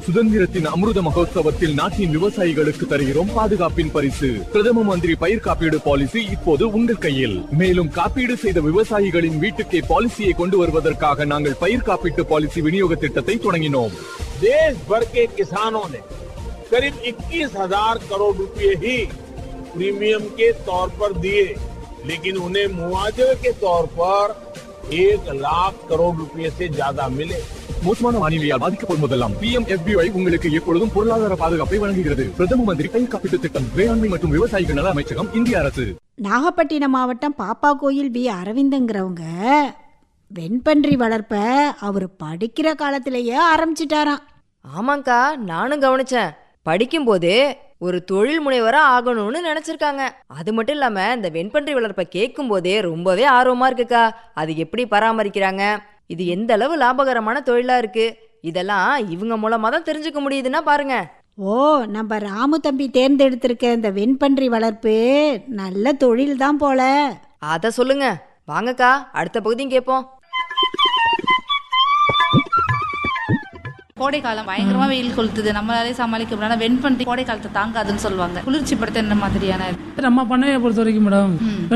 சுதந்திரத்தின் அமிர்த மகோத்சவத்தில் நாட்டின் விவசாயிகளுக்கு தருகிறோம் பாதுகாப்பின் பரிசு பிரதம மந்திரி பயிர் காப்பீடு பாலிசி இப்போது உங்கள் கையில் மேலும் காப்பீடு செய்த விவசாயிகளின் வீட்டுக்கே பாலிசியை கொண்டு வருவதற்காக நாங்கள் பயிர் காப்பீட்டு பாலிசி விநியோக திட்டத்தை தொடங்கினோம் देश भर के किसानों ने करीब 21,000 करोड़ रुपए ही प्रीमियम के तौर पर दिए लेकिन उन्हें मुआवजे के तौर पर एक लाख करोड़ रुपए से ज्यादा मिले மோசமான வானிலையால் பாதிக்கப்படும் போதெல்லாம் பி எம் உங்களுக்கு எப்பொழுதும் பொருளாதார பாதுகாப்பை வழங்குகிறது பிரதம மந்திரி பயிர் காப்பீட்டு திட்டம் வேளாண்மை மற்றும் விவசாயிகள் நல அமைச்சகம் இந்திய அரசு நாகப்பட்டினம் மாவட்டம் பாப்பா கோயில் வி அரவிந்தங்கிறவங்க வெண்பன்றி வளர்ப்ப அவர் படிக்கிற காலத்திலேயே ஆரம்பிச்சிட்டாராம் ஆமாங்க்கா நானும் கவனிச்சேன் படிக்கும்போதே ஒரு தொழில் முனைவரா ஆகணும்னு நினைச்சிருக்காங்க அது மட்டும் இல்லாம இந்த வெண்பன்றி வளர்ப்பை கேட்கும் போதே ரொம்பவே ஆர்வமா இருக்குக்கா அது எப்படி பராமரிக்கிறாங்க இது எந்த அளவு லாபகரமான தொழிலா இருக்கு இதெல்லாம் இவங்க மூலமா தான் தெரிஞ்சுக்க முடியுதுன்னா பாருங்க ஓ நம்ம ராமு தம்பி தேர்ந்தெடுத்திருக்க இந்த வெண்பன்றி வளர்ப்பு நல்ல தொழில் தான் போல அத சொல்லுங்க வாங்கக்கா அடுத்த பகுதியும் கேட்போம் கோடை காலம் பயங்கரமா வெயில் கொளுத்துது நம்மளாலே சமாளிக்க முடியாது வெண்பன்றி கோடை காலத்தை தாங்காதுன்னு சொல்லுவாங்க குளிர்ச்சி படுத்த என்ன மாதிரியான நம்ம பண்ணையை பொறுத்த வரைக்கும் மேடம்